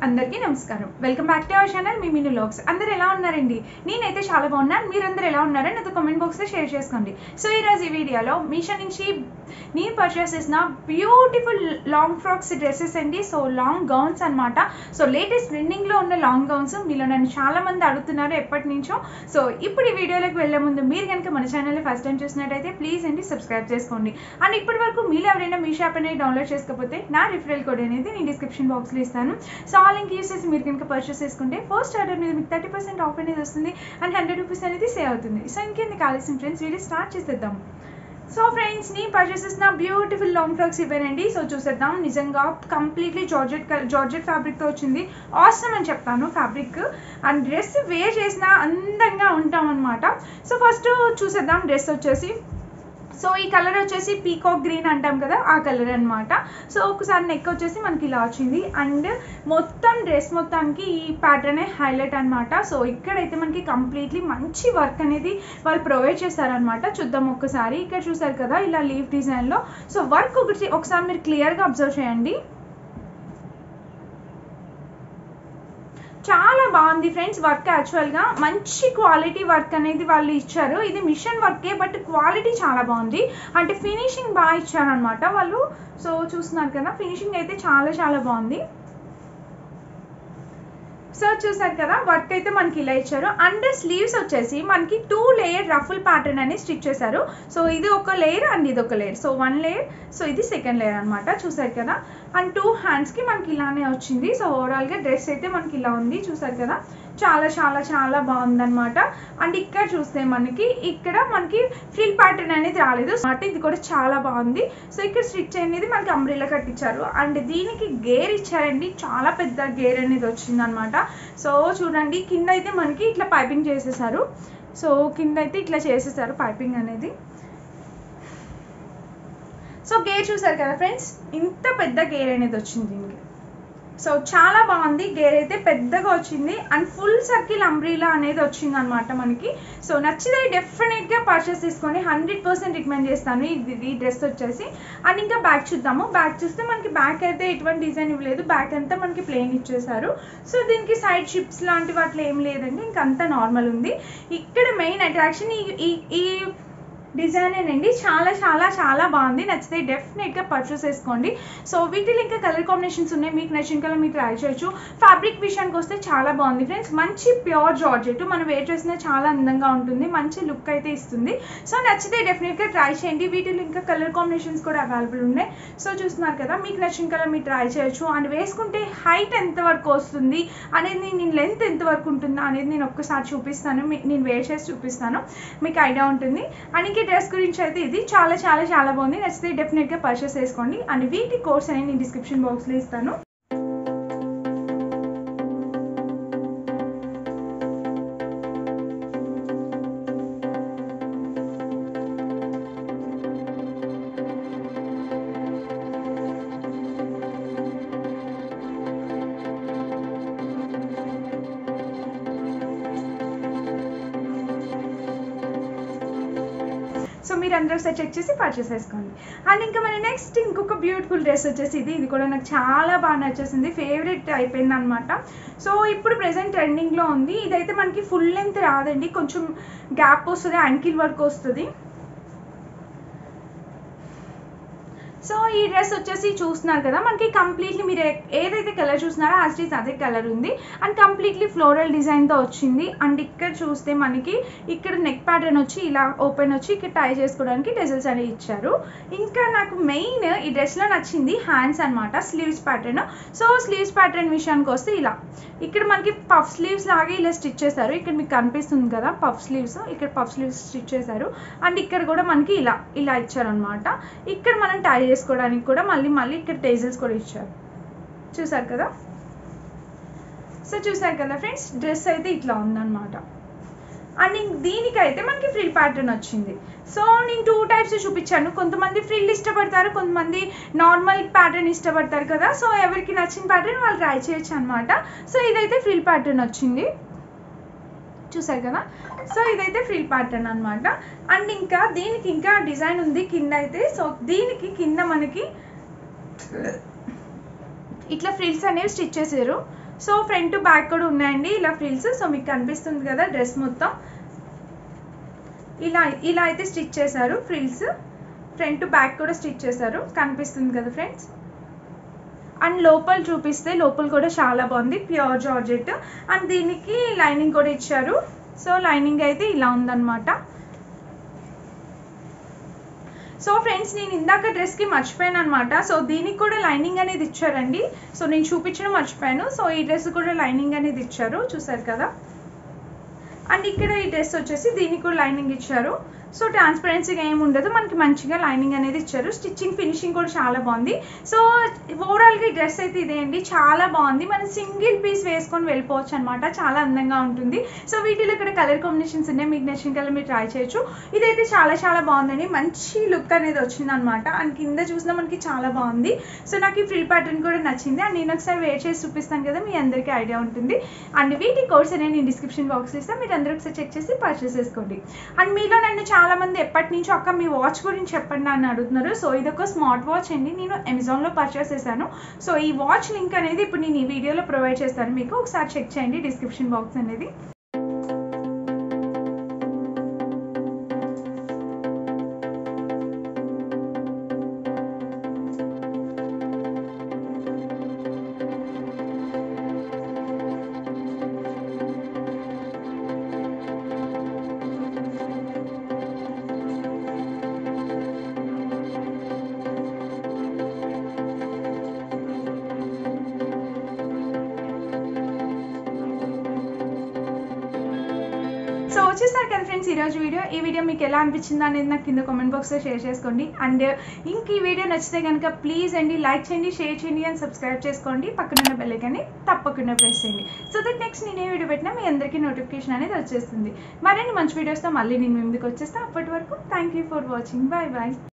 అందరికీ నమస్కారం welcome back to our channel మీ మినీ లాగ్స్ అందరు ఎలా ఉన్నారండి నేనైతే చాలా బాగున్నాను మీరందరూ ఎలా ఉన్నారని నాతో కామెంట్ బాక్స్లో షేర్ చేసుకోండి సో ఈరోజు ఈ వీడియోలో మీషో నుంచి నేను పర్చేస్ చేసిన బ్యూటిఫుల్ లాంగ్ ఫ్రాక్స్ డ్రెస్సెస్ అండి సో లాంగ్ గౌన్స్ అనమాట సో లేటెస్ట్ ట్రెండింగ్లో ఉన్న లాంగ్ గౌన్స్ మీలో నన్ను చాలా మంది అడుగుతున్నారు ఎప్పటి నుంచో సో ఇప్పుడు ఈ వీడియోలోకి వెళ్ళే ముందు మీరు కనుక మన ఛానల్ని ఫస్ట్ టైం చూసినట్టయితే ప్లీజ్ అండి సబ్స్క్రైబ్ చేసుకోండి అండ్ ఇప్పటి వరకు మీరు ఎవరైనా మీ షాప్ అనేది డౌన్లోడ్ చేసుకోకపోతే నా రిఫరల్ కోడ్ అనేది నేను డిస్క్రిప్షన్ బాక్స్లో ఇస్తాను సో ఆ లింక్ యూస్ చేసి మీరు కనుక పర్చేస్ చేసుకుంటే ఫస్ట్ ఆర్డర్ మీద మీకు థర్టీ పర్సెంట్ ఆఫ్ అనేది వస్తుంది అండ్ హండ్రెడ్ రూపీస్ అనేది సేవ్ అవుతుంది సో ఇంకెందుకు ఆలస్యం ఫ్రెండ్స్ వీడియో స్టార్ట్ చేసేద్దాం సో ఫ్రెండ్స్ నీ పర్చేస్ చేసిన బ్యూటిఫుల్ లాంగ్ ఫ్రాక్స్ ఇవ్వనండి సో చూసేద్దాం నిజంగా కంప్లీట్లీ జార్జెట్ జార్జెట్ ఫ్యాబ్రిక్తో వచ్చింది ఆసమ్ అని చెప్తాను ఫ్యాబ్రిక్ అండ్ డ్రెస్ వేర్ చేసిన అందంగా ఉంటాం అనమాట సో ఫస్ట్ చూసేద్దాం డ్రెస్ వచ్చేసి సో ఈ కలర్ వచ్చేసి పీకాక్ గ్రీన్ అంటాం కదా ఆ కలర్ అనమాట సో ఒకసారి నెక్ వచ్చేసి మనకి ఇలా వచ్చింది అండ్ మొత్తం డ్రెస్ మొత్తానికి ఈ ప్యాటర్నే హైలైట్ అనమాట సో ఇక్కడైతే మనకి కంప్లీట్లీ మంచి వర్క్ అనేది వాళ్ళు ప్రొవైడ్ చేశారనమాట చూద్దాం ఒక్కసారి ఇక్కడ చూసారు కదా ఇలా లీవ్ డిజైన్లో సో వర్క్ ఒకటి ఒకసారి మీరు క్లియర్గా అబ్జర్వ్ చేయండి చాలా బాగుంది ఫ్రెండ్స్ వర్క్ యాక్చువల్గా మంచి క్వాలిటీ వర్క్ అనేది వాళ్ళు ఇచ్చారు ఇది మిషన్ వర్కే బట్ క్వాలిటీ చాలా బాగుంది అంటే ఫినిషింగ్ బాగా ఇచ్చారనమాట వాళ్ళు సో చూస్తున్నారు కదా ఫినిషింగ్ అయితే చాలా చాలా బాగుంది సో చూసారు కదా వర్క్ అయితే మనకి ఇలా ఇచ్చారు అండర్ స్లీవ్స్ వచ్చేసి మనకి టూ లేయర్ రఫుల్ ప్యాటర్న్ అని స్టిచ్ చేశారు సో ఇది ఒక లేయర్ అండ్ ఇది ఒక layer so one layer so ఇది సెకండ్ లేయర్ అనమాట చూసారు కదా అండ్ టూ హ్యాండ్స్కి మనకి ఇలానే వచ్చింది సో ఓవరాల్గా డ్రెస్ అయితే మనకి ఇలా ఉంది చూసారు కదా చాలా చాలా చాలా బాగుందన్నమాట అండ్ ఇక్కడ చూస్తే మనకి ఇక్కడ మనకి ఫ్రిల్ ప్యాటర్న్ అనేది రాలేదు అంటే ఇది కూడా చాలా బాగుంది సో ఇక్కడ స్టిచ్ అనేది మనకి అంబ్రిల్లా కట్టించారు అండ్ దీనికి గేర్ ఇచ్చారండి చాలా పెద్ద గేర్ అనేది వచ్చింది అనమాట సో చూడండి కింద అయితే మనకి ఇట్లా పైపింగ్ చేసేసారు సో కింద అయితే ఇట్లా చేసేసారు పైపింగ్ అనేది సో గేర్ చూసారు కదా ఫ్రెండ్స్ ఇంత పెద్ద గేర్ అనేది వచ్చింది దీనికి సో చాలా బాగుంది గేర్ అయితే పెద్దగా వచ్చింది అండ్ ఫుల్ సర్కిల్ అంబ్రీలా అనేది వచ్చింది అనమాట మనకి సో నచ్చితే డెఫినెట్గా పర్చేస్ తీసుకొని హండ్రెడ్ పర్సెంట్ రికమెండ్ చేస్తాను ఇది ఈ డ్రెస్ వచ్చేసి అండ్ ఇంకా బ్యాక్ చూద్దాము బ్యాక్ చూస్తే మనకి బ్యాక్ అయితే ఎటువంటి డిజైన్ ఇవ్వలేదు బ్యాక్ అంతా మనకి ప్లెయిన్ ఇచ్చేసారు సో దీనికి సైడ్ షిప్స్ లాంటి వాటిలో ఏం లేదండి ఇంకంతా నార్మల్ ఉంది ఇక్కడ మెయిన్ అట్రాక్షన్ ఈ ఈ డిజైన్ అండి చాలా చాలా చాలా బాగుంది నచ్చితే డెఫినెట్గా పర్చేస్ చేసుకోండి సో వీటిలో ఇంకా కలర్ కాంబినేషన్స్ ఉన్నాయి మీకు నచ్చిన కలర్ మీరు ట్రై చేయొచ్చు ఫ్యాబ్రిక్ విషయానికి వస్తే చాలా బాగుంది ఫ్రెండ్స్ మంచి ప్యూర్ జార్జెట్ మనం వేర్ చేసిన చాలా అందంగా ఉంటుంది మంచి లుక్ అయితే ఇస్తుంది సో నచ్చితే డెఫినెట్గా ట్రై చేయండి వీటిలో ఇంకా కలర్ కాంబినేషన్స్ కూడా అవైలబుల్ ఉన్నాయి సో చూస్తున్నారు కదా మీకు నచ్చిన కలర్ మీరు ట్రై చేయొచ్చు అండ్ వేసుకుంటే హైట్ ఎంత వరకు వస్తుంది అనేది నేను లెంత్ ఎంత వరకు ఉంటుందా అనేది నేను ఒక్కసారి చూపిస్తాను నేను వేర్ చేసి చూపిస్తాను మీకు ఐడియా ఉంటుంది అండ్ ఈ డ్రెస్ గురించి అయితే ఇది చాలా చాలా చాలా బాగుంది నచ్చితే డెఫినెట్గా పర్చేస్ చేసుకోండి అండ్ వీటి కోర్స్ అనేది నేను డిస్క్రిప్షన్ బాక్స్లో ఇస్తాను సో మీరు అందరూ ఒకసారి చెక్ చేసి పర్చేస్ చేసుకోండి అండ్ ఇంకా మన నెక్స్ట్ ఇంకొక బ్యూటిఫుల్ డ్రెస్ వచ్చేసి ఇది ఇది కూడా నాకు చాలా బాగా నచ్చేసింది ఫేవరెట్ అయిపోయింది అనమాట సో ఇప్పుడు ప్రెసెంట్ ట్రెండింగ్లో ఉంది ఇదైతే మనకి ఫుల్ లెంత్ రాదండి కొంచెం గ్యాప్ వస్తుంది యాంకిల్ వర్క్ వస్తుంది సో ఈ డ్రెస్ వచ్చేసి చూస్తున్నారు కదా మనకి కంప్లీట్లీ మీరు ఏదైతే కలర్ చూస్తున్నారో యాజ్ ఇట్ ఈస్ అదే కలర్ ఉంది అండ్ కంప్లీట్లీ ఫ్లోరల్ డిజైన్తో వచ్చింది అండ్ ఇక్కడ చూస్తే మనకి ఇక్కడ నెక్ ప్యాటర్న్ వచ్చి ఇలా ఓపెన్ వచ్చి ఇక్కడ టై చేసుకోవడానికి డెజల్స్ అనేవి ఇచ్చారు ఇంకా నాకు మెయిన్ ఈ డ్రెస్లో నచ్చింది హ్యాండ్స్ అనమాట sleeves pattern so sleeves pattern విషయానికి వస్తే ఇలా ఇక్కడ మనకి పఫ్ స్లీవ్స్ లాగే ఇలా స్టిచ్ చేశారు ఇక్కడ మీకు కనిపిస్తుంది కదా పఫ్ స్లీవ్స్ ఇక్కడ పఫ్ స్లీవ్స్ స్టిచ్ చేశారు అండ్ ఇక్కడ కూడా మనకి ఇలా ఇలా ఇచ్చారనమాట ఇక్కడ మనం టై చేసుకోవడానికి కూడా మళ్ళీ మళ్ళీ ఇక్కడ టేజల్స్ కూడా ఇచ్చారు చూసారు కదా సో చూసారు కదా ఫ్రెండ్స్ డ్రెస్ అయితే ఇట్లా ఉందన్నమాట అండ్ దీనికైతే మనకి ఫ్రిల్ ప్యాటర్న్ వచ్చింది సో నేను టూ టైప్స్ చూపించాను కొంతమంది ఫ్రిల్ ఇష్టపడతారు కొంతమంది నార్మల్ ప్యాటర్న్ ఇష్టపడతారు కదా సో ఎవరికి నచ్చిన ప్యాటర్న్ వాళ్ళు ట్రై చేయొచ్చు అనమాట సో ఇదైతే ఫ్రిల్ ప్యాటర్న్ వచ్చింది చూసారు కదా సో ఇదైతే ఫ్రిల్ ప్యాటర్న్ అనమాట అండ్ ఇంకా దీనికి ఇంకా డిజైన్ ఉంది కింద అయితే సో దీనికి కింద మనకి ఇట్లా ఫ్రిల్స్ అనేవి స్టిచ్ చేసారు సో ఫ్రంట్ బ్యాక్ కూడా ఉన్నాయండి ఇలా ఫ్రిల్స్ సో మీకు కనిపిస్తుంది కదా డ్రెస్ మొత్తం ఇలా ఇలా అయితే స్టిచ్ చేశారు ఫ్రిల్స్ ఫ్రంట్ బ్యాక్ కూడా స్టిచ్ చేశారు కనిపిస్తుంది కదా ఫ్రెండ్స్ అండ్ లోపల చూపిస్తే లోపల కూడా చాలా బాగుంది ప్యూర్ జార్జెట్ అండ్ దీనికి లైనింగ్ కూడా ఇచ్చారు సో లైనింగ్ అయితే ఇలా ఉందన్నమాట సో ఫ్రెండ్స్ నేను ఇందాక డ్రెస్కి మర్చిపోయాను అనమాట సో దీనికి కూడా లైనింగ్ అనేది ఇచ్చారండి సో నేను చూపించడం మర్చిపోయాను సో ఈ డ్రెస్ కూడా లైనింగ్ అనేది ఇచ్చారు చూసారు కదా అండ్ ఇక్కడ ఈ డ్రెస్ వచ్చేసి దీనికి కూడా లైనింగ్ ఇచ్చారు సో ట్రాన్స్పరెన్సీగా ఏమి ఉండదు మనకి మంచిగా లైనింగ్ అనేది ఇచ్చారు స్టిచ్చింగ్ ఫినిషింగ్ కూడా చాలా బాగుంది సో ఓవరాల్గా ఈ డ్రెస్ అయితే ఇదే అండి చాలా బాగుంది మనం సింగిల్ పీస్ వేసుకొని వెళ్ళిపోవచ్చు అనమాట చాలా అందంగా ఉంటుంది సో వీటిలో ఇక్కడ కలర్ కాంబినేషన్స్ ఉన్నాయి మీకు నచ్చిన కలర్ మీరు ట్రై చేయొచ్చు ఇదైతే చాలా చాలా బాగుందండి మంచి లుక్ అనేది వచ్చింది అనమాట అండ్ కింద చూసినా మనకి చాలా బాగుంది సో నాకు ఈ ఫ్రిల్ ప్యాటర్న్ కూడా నచ్చింది అండ్ నేను ఒకసారి వేర్ చేసి చూపిస్తాను కదా మీ అందరికీ ఐడియా ఉంటుంది అండ్ వీటి కోర్స్ అనేది నేను డిస్క్రిప్షన్ బాక్స్ ఇస్తాను మీరు అందరూ ఒకసారి చెక్ చేసి పర్చేస్ చేసుకోండి అండ్ మీలో నన్ను చాలా మంది ఎప్పటి నుంచో అక్క మీ వాచ్ గురించి చెప్పండి అని అడుగుతున్నారు సో ఇది ఒక స్మార్ట్ వాచ్ అండి నేను అమెజాన్లో పర్చేస్ చేశాను సో ఈ వాచ్ లింక్ అనేది ఇప్పుడు నేను ఈ వీడియోలో ప్రొవైడ్ చేస్తాను మీకు ఒకసారి చెక్ చేయండి డిస్క్రిప్షన్ బాక్స్ అనేది సో వచ్చేసారు కదా ఫ్రెండ్స్ ఈరోజు వీడియో ఈ వీడియో మీకు ఎలా అనిపించింది అనేది నాకు కింద కామెంట్ బాక్స్లో షేర్ చేసుకోండి అండ్ ఇంక ఈ వీడియో నచ్చితే కనుక ప్లీజ్ అండి లైక్ చేయండి షేర్ చేయండి అండ్ సబ్స్క్రైబ్ చేసుకోండి పక్కనున్న బెల్ ఐకాన్ని తప్పకుండా ప్రెస్ చేయండి సో దట్ నెక్స్ట్ నేను ఏ వీడియో పెట్టినా మీ అందరికీ నోటిఫికేషన్ అనేది వచ్చేస్తుంది మరిన్ని మంచి వీడియోస్తో మళ్ళీ నేను ముందుకు వచ్చేస్తాను అప్పటి వరకు thank you for watching bye bye